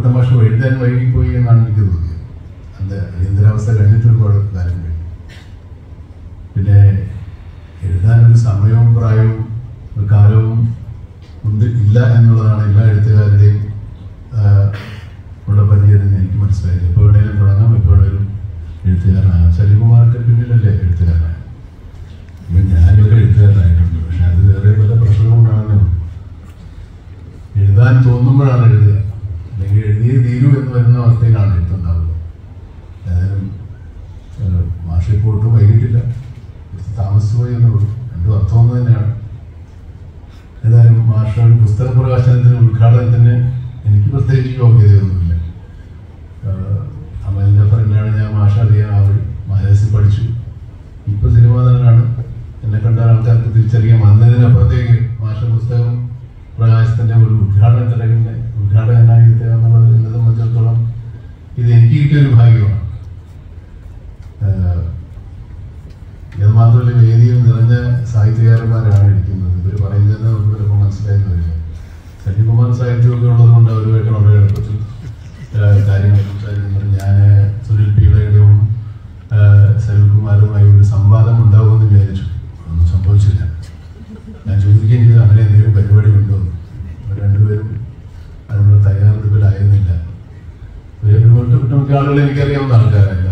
കുട്ടൻ ഭാഷ എഴുതാൻ വൈകിപ്പോയി എന്നാണ് എനിക്ക് തോന്നിയത് അത് അടിയന്തരാവസ്ഥ കഴിഞ്ഞിട്ട് ഒരുപാട് കാലം കഴിഞ്ഞു പിന്നെ എഴുതാനൊരു സമയവും പ്രായവും ഒരു കാലവും ഉണ്ട് ഇല്ല എന്നുള്ളതാണ് എല്ലാ എഴുത്തുകാരുടെയും ആഹ്, ഉള്ള പരിചയം എനിക്ക് മനസ്സിലായത് എപ്പോൾ വേണേലും തുടങ്ങാം എപ്പോൾ വേണേലും എഴുത്തുകാരനാകാം സലികുമാർക്ക് പിന്നിലല്ലേ എഴുത്തുകാരനായത് ഇപ്പം ഞാനൊക്കെ എഴുത്തുകാരനായിട്ടുണ്ട് പക്ഷെ അത് വേറെ പല പ്രശ്നം കൊണ്ടാണ് എഴുതാൻ തോന്നുമ്പോഴാണ് എഴുതുക അല്ലെങ്കിൽ എഴുതിയേ തീരൂ എന്ന് വരുന്ന അവസ്ഥയിലാണ് എഴുത്തുണ്ടാവുക ഏതായാലും ഏഹ്, മാഷ് ഇപ്പോൾ ഒട്ടും വൈകിട്ടില്ല കുറച്ച് താമസിച്ചു പോയി എന്നേ ഉള്ളൂ രണ്ടും അർത്ഥം ഒന്ന് തന്നെയാണ് ഏതായാലും മാഷ ഒരു പുസ്തക പ്രകാശനത്തിന് ഉദ്ഘാടനത്തിന് എനിക്ക് പ്രത്യേകിച്ച് യോഗ്യതയൊന്നുമില്ല ഏഹ്, അമലിൻ്റെ ഫ്രണ്ടാണ് ഞാൻ മാഷ അറിയാൻ ആ വഴി മലയാളത്തിൽ പഠിച്ചു ഇപ്പൊ സിനിമ നടനാണ് എന്നെ കണ്ട ആൾക്കാർക്ക് തിരിച്ചറിയാൻ വന്നതിനപ്പുറത്തേക്ക് മാഷ പുസ്തകം പ്രകാശത്തിന്റെ ഒരു ഉദ്ഘാടന ചടങ്ങിന്റെ ഉദ്ഘാടകനായി എത്തുക എന്നുള്ളത് എന്നെ സംബന്ധിച്ചിടത്തോളം ഇത് എനിക്ക് കിട്ടിയൊരു ഭാഗ്യമാണ് ഏഹ്, ഇത് മാത്രമല്ല വേദിയിൽ നിറഞ്ഞ സാഹിത്യകാരന്മാരാണ് ഇരിക്കുന്നത് ഇവർ പറയുന്നത് നമുക്ക് ചിലപ്പോൾ മനസ്സിലായെന്ന് വരില്ല സലികുമാർ സാഹിത്യമൊക്കെ ഉള്ളത് കൊണ്ട് അവരുമായിട്ട് വളരെ എളുപ്പത്തിൽ ഏഹ്, കാര്യങ്ങൾ സംസാരിക്കുന്നത് ഞാൻ സുനിൽ പിള്ളയുടെയും സലിൽകുമാറുമായി ഒരു സംവാദം ഉണ്ടാകുമെന്ന് വിചാരിച്ചു ഒന്നും സംഭവിച്ചില്ല ഞാൻ ചോദിക്കുകയും ചെയ്തു അങ്ങനെ എന്തെങ്കിലും പരിപാടി ഉണ്ടോ എന്ന്. അവർ രണ്ടുപേരും അതിനുള്ള തയ്യാറെടുപ്പിലായിരുന്നില്ല ഒരുപാട് ഒട്ടുമിക്ക ആളുകൾ എനിക്കറിയാവുന്ന ആൾക്കാരായിരുന്നു